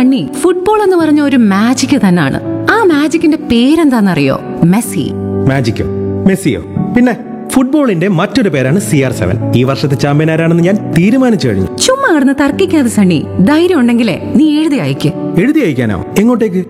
Sunny football എന്ന് പറഞ്ഞ ഒരു മാജിക് തന്നെയാണ് ആ മാജിക്കിന്റെ പേരെന്താണെന്നറിയോ മെസ്സി മാജിക്കോ മെസ്സിയോ പിന്നെ ഫുട്ബോളിന്റെ മറ്റൊരു പേരാണ് സി ആർ സെവൻ ഈ വർഷത്തെ ചാമ്പ്യൻ ആരാണെന്ന് ഞാൻ തീരുമാനിച്ചു കഴിഞ്ഞു ചുമ്മാ കിടന്ന് തർക്കിക്കാതെ സണ്ണി ധൈര്യം ഉണ്ടെങ്കിലേ നീ എഴുതി അയക്ക് എഴുതി അയക്കാനോ എങ്ങോട്ടേക്ക്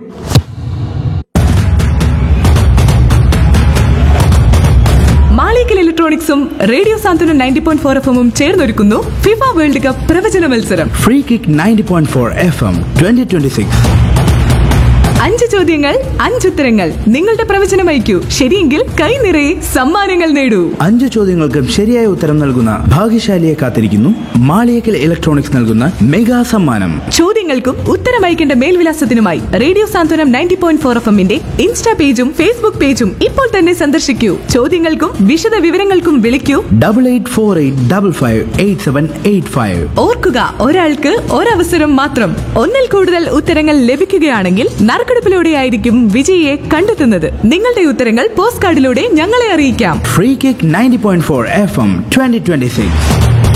മാളിക്കൽ ഇലക്ട്രോണിക്സും radio Santhwanam ninety point four F എമ്മും ചേർന്നൊരുക്കുന്നു ഫിഫ വേൾഡ് കപ്പ് പ്രവചന മത്സരം free kick ninety point four F M twenty twenty six അഞ്ച് ചോദ്യങ്ങൾ അഞ്ചുത്തരങ്ങൾ നിങ്ങളുടെ പ്രവചനം അയക്കൂ ശരിയെങ്കിൽ കൈ നിറയെ സമ്മാനങ്ങൾ നേടൂ അഞ്ച് ചോദ്യങ്ങൾക്കും ശരിയായ ഉത്തരം നൽകുന്ന ഭാഗ്യശാലിയെ കാത്തിരിക്കുന്നു മാളിയേക്കൽ ഇലക്ട്രോണിക്സ് നൽകുന്ന മെഗാ സമ്മാനം ചോദ്യങ്ങൾക്കും ഉത്തരം അയക്കേണ്ട മേൽവിലാസത്തിനുമായി radio Santhwanam ninety point four F എമ്മിന്റെ ഇൻസ്റ്റാ പേജും ഫേസ്ബുക്ക് പേജും ഇപ്പോൾ തന്നെ സന്ദർശിക്കൂ ചോദ്യങ്ങൾക്കും വിശദ വിവരങ്ങൾക്കും വിളിക്കൂ double eight four eight double five eight seven eight five ഓർക്കുക ഒരാൾക്ക് ഒരവസരം മാത്രം ഒന്നിൽ കൂടുതൽ ഉത്തരങ്ങൾ ലഭിക്കുകയാണെങ്കിൽ നറുക്കെടുപ്പിലൂടെയായിരിക്കും വിജയിയെ കണ്ടെത്തുന്നത് നിങ്ങളുടെ ഉത്തരങ്ങൾ പോസ്റ്റ് കാർഡിലൂടെ ഞങ്ങളെ അറിയിക്കാം free kick ninety point four F M twenty twenty six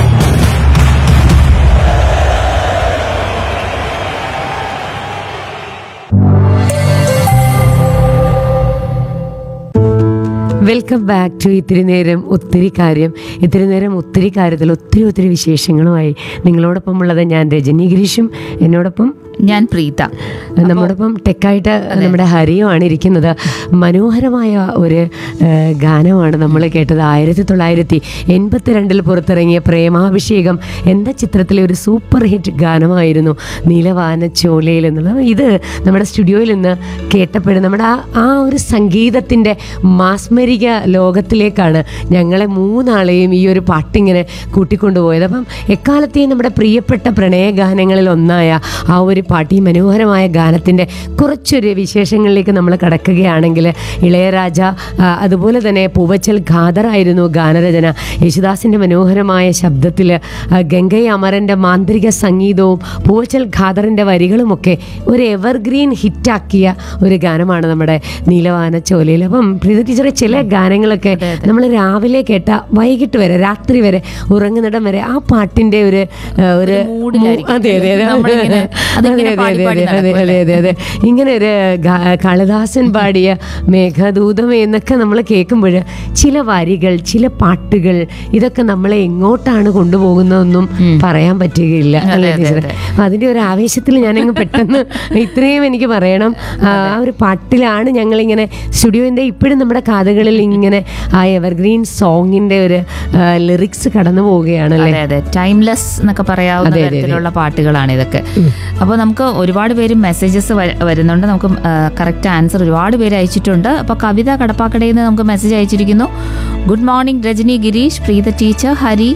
welcome back to ഇത്തിരി നേരം ഒത്തിരി കാര്യം ഇത്തിരി നേരം ഒത്തിരി കാര്യത്തിൽ ഒത്തിരി ഒത്തിരി വിശേഷങ്ങളുമായി നിങ്ങളോടൊപ്പം ഉള്ളത് ഞാൻ രജനി ഗിരീഷും എന്നോടൊപ്പം ഞാൻ പ്രീത നമ്മോടൊപ്പം ടെക്കായിട്ട് നമ്മുടെ ഹരിയുമാണ് ഇരിക്കുന്നത് മനോഹരമായ ഒരു ആ, ഗാനമാണ് നമ്മൾ കേട്ടത് ആയിരത്തി തൊള്ളായിരത്തി എൺപത്തിരണ്ടിൽ പുറത്തിറങ്ങിയ പ്രേമാഭിഷേകം എന്ന ചിത്രത്തിലെ ഒരു സൂപ്പർ ഹിറ്റ് ഗാനമായിരുന്നു നീലവാന ചോലയിൽ എന്നുള്ളത് ഇത് നമ്മുടെ സ്റ്റുഡിയോയിൽ നിന്ന് കേട്ടപ്പോഴും നമ്മുടെ ആ ആ ഒരു സംഗീതത്തിൻ്റെ മാസ്മരിക ലോകത്തിലേക്കാണ് ഞങ്ങളെ മൂന്നാളെയും ഈ ഒരു പാട്ടിങ്ങനെ കൂട്ടിക്കൊണ്ടുപോയത് അപ്പം എക്കാലത്തെയും നമ്മുടെ പ്രിയപ്പെട്ട പ്രണയഗാനങ്ങളിൽ ഒന്നായ ആ ഒരു പാട്ട് ഈ മനോഹരമായ ഗാനത്തിൻ്റെ കുറച്ചൊരു വിശേഷങ്ങളിലേക്ക് നമ്മൾ കടക്കുകയാണെങ്കിൽ ഇളയരാജ ആ, അതുപോലെ തന്നെ പൂവച്ചൽ ഖാദറായിരുന്നു ഗാനരചന യേശുദാസിൻ്റെ മനോഹരമായ ശബ്ദത്തിൽ ഗംഗൈ അമരൻ്റെ മാന്ത്രിക സംഗീതവും പൂവച്ചൽ ഖാദറിൻ്റെ വരികളുമൊക്കെ ഒരു എവർഗ്രീൻ ഹിറ്റാക്കിയ ഒരു ഗാനമാണ് നമ്മുടെ നീലവാന ചോലയിൽ അപ്പം പ്രീത ടീച്ചറെ ചില ഗാനങ്ങളൊക്കെ നമ്മൾ രാവിലെ കേട്ട വൈകിട്ട് വരെ രാത്രി വരെ ഉറങ്ങുന്നിടം വരെ ആ പാട്ടിൻ്റെ ഒരു ആ, ഒരു മൂഡിലായിരിക്കും. അതെ അതെ അതെ നമ്മളിങ്ങനെ അതിങ്ങനെ അതെ, അതെ, പാടി പാടി അതെ, അതെ, നടക്കും അതെ, അതെ, അതെ. ഇങ്ങനെ ഒരു ഗാ- കാളിദാസൻ പാടിയ മേഘദൂതമേ എന്നൊക്കെ നമ്മൾ കേൾക്കുമ്പോൾ ചില വരികൾ ചില പാട്ടുകൾ ഇതൊക്കെ നമ്മളെ എങ്ങോട്ടാണ് കൊണ്ടുപോകുന്നതെന്നും പറയാൻ പറ്റുകയില്ല അല്ലേ അതെ, ടീച്ചറെ? അതിന്റെ ഒരു ആവേശത്തിൽ ഞാനങ്ങ് പെട്ടെന്ന് ഇത്രയും എനിക്ക് പറയണം ആ ഒരു പാട്ടിലാണ് ഞങ്ങളിങ്ങനെ സ്റ്റുഡിയോന്റെ ഇപ്പോഴും നമ്മുടെ കാതുകളിൽ ഇങ്ങനെ ആ എവർഗ്രീൻ സോങ്ങിന്റെ ഒരു ലിറിക്സ് കടന്നു പോവുകയാണല്ലേ അതെ അതെ ടൈംലെസ് എന്നൊക്കെ പറയാവുന്ന അതെ, അതെ, അതെ. തരത്തിലുള്ള പാട്ടുകളാണ് ഇതൊക്കെ അപ്പോൾ നമുക്ക് ഒരുപാട് പേര് മെസ്സേജസ് വരുന്നുണ്ട് നമുക്ക് കറക്റ്റ് ആൻസർ ഒരുപാട് പേര് അയച്ചിട്ടുണ്ട് അപ്പോൾ കവിത കടപ്പാക്കടയിൽ നിന്ന് നമുക്ക് മെസ്സേജ് അയച്ചിരിക്കുന്നു good morning Rajani Gireesh Preetha teacher Hari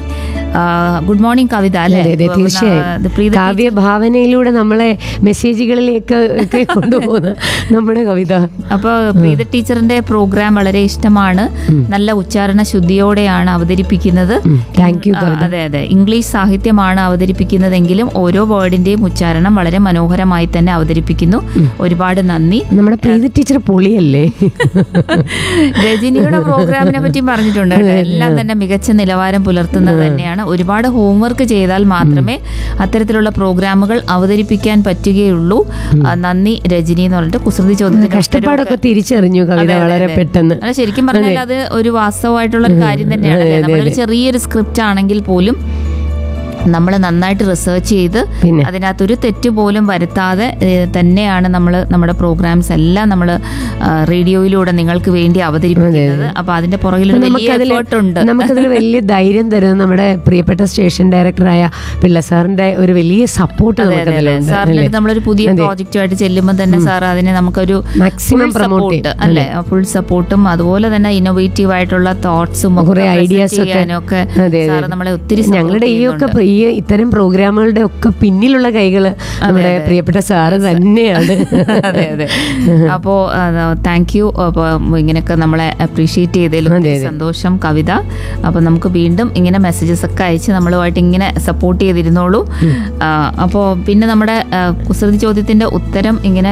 good morning Kavitha അല്ലേ അതെ അതെ ഇത് തീർച്ചയായും പ്രീത കാവ്യ ഭാവനയിലൂടെ നമ്മളെ മെസ്സേജുകളിലേക്ക് ഒക്കെ കൊണ്ടുപോകുന്ന നമ്മുടെ കവിത അപ്പോൾ പ്രീത ടീച്ചറിന്റെ പ്രോഗ്രാം വളരെ ഇഷ്ടമാണ് നല്ല ഉച്ചാരണ ശുദ്ധിയോടെയാണ് അവതരിപ്പിക്കുന്നത് താങ്ക് യു ആ, അതെ അതെ ഇംഗ്ലീഷ് സാഹിത്യമാണ് അവതരിപ്പിക്കുന്നതെങ്കിലും ഓരോ വേർഡിന്റെയും ഉച്ചാരണം വളരെ മനോഹരമായി തന്നെ അവതരിപ്പിക്കുന്നു ഒരുപാട് നന്ദി നമ്മുടെ പ്രീതി ടീച്ചർ പൊളിയല്ലേ രജനിയുടെ പ്രോഗ്രാമിനെ പറ്റിയും പറഞ്ഞിട്ടുണ്ട് കേട്ടോ. എല്ലാം തന്നെ മികച്ച നിലവാരം പുലർത്തുന്നത് തന്നെയാണ് ഒരുപാട് ഹോംവർക്ക് ചെയ്താൽ മാത്രമേ അത്തരത്തിലുള്ള പ്രോഗ്രാമുകൾ അവതരിപ്പിക്കാൻ പറ്റുകയുള്ളൂ ആ, നന്ദി രജനി എന്ന് പറഞ്ഞിട്ട് കുസൃതി ചോദ്യത്തിന് കഷ്ടപ്പാടൊക്കെ തിരിച്ചറിഞ്ഞു കവിത അതെ, അതെ, വളരെ അതെ. പെട്ടെന്ന് അല്ല, ശരിക്കും പറഞ്ഞാൽ അത് ഒരു വാസ്തവമായിട്ടുള്ള ഒരു കാര്യം തന്നെയാണ് അതെ, അല്ലേ? അതെ, നമ്മളൊരു അതെ. ചെറിയൊരു സ്ക്രിപ്റ്റ് ആണെങ്കിൽ പോലും നമ്മൾ നന്നായിട്ട് റിസർച്ച് ചെയ്ത് പിന്നെ? അതിനകത്തൊരു തെറ്റ് പോലും വരുത്താതെ ഏഹ്, തന്നെയാണ് നമ്മൾ നമ്മുടെ പ്രോഗ്രാംസ് എല്ലാം നമ്മൾ റേഡിയോയിലൂടെ നിങ്ങൾക്ക് വേണ്ടി അവതരിപ്പിക്കുന്നത് അപ്പൊ അതിന്റെ പുറകിൽ ഒരു വലിയ നമുക്കതിൽ എഫേർട്ട് ഉണ്ട് നമുക്കതിൽ വലിയ ധൈര്യം തരുന്ന നമ്മുടെ പ്രിയപ്പെട്ട സ്റ്റേഷൻ ഡയറക്ടറായ പിള്ള സാറിന്റെ ഒരു വലിയ സപ്പോർട്ട് അതെ, അതെ, അതെ. നമുക്കതിലുണ്ട് സാറിന്റെ അല്ലേ? അടുത്ത് നമ്മളൊരു പുതിയ അതെ. പ്രോജക്റ്റുമായിട്ട് ചെല്ലുമ്പോൾ തന്നെ സാർ അതിനെ നമുക്കൊരു Maximum full promote support, ചെയ്യും. അല്ലേ ഫുൾ സപ്പോർട്ടും അതുപോലെ തന്നെ ഇന്നോവേറ്റീവ് ആയിട്ടുള്ള തോട്ട്സും കുറെ ഐഡിയാസ് ഒക്കെ ഒക്കെ അതെ, അതെ. സാർ നമ്മളെ ഒത്തിരി support ഞങ്ങളുടെ ഈ ഒക്കെ ചെയ്യുന്നുണ്ട്. ഈ ഇത്തരം പ്രോഗ്രാമുകളുടെ ഒക്കെ പിന്നിലുള്ള കൈകള് നമ്മുടെ പ്രിയപ്പെട്ട സാറ് തന്നെയാണ് അതെ അതെ അപ്പോ താങ്ക് യു അപ്പൊ ഇങ്ങനെയൊക്കെ നമ്മളെ അപ്രീഷിയേറ്റ് ചെയ്തതിലും അതെ, അതെ. സന്തോഷം കവിത അപ്പൊ നമുക്ക് വീണ്ടും ഇങ്ങനെ മെസ്സേജസ് ഒക്കെ അയച്ച് നമ്മളുമായിട്ട് ഇങ്ങനെ സപ്പോർട്ട് ചെയ്തിരുന്നോളൂ അപ്പോൾ പിന്നെ നമ്മുടെ ആ, കുസൃതി ചോദ്യത്തിന്റെ ഉത്തരം ഇങ്ങനെ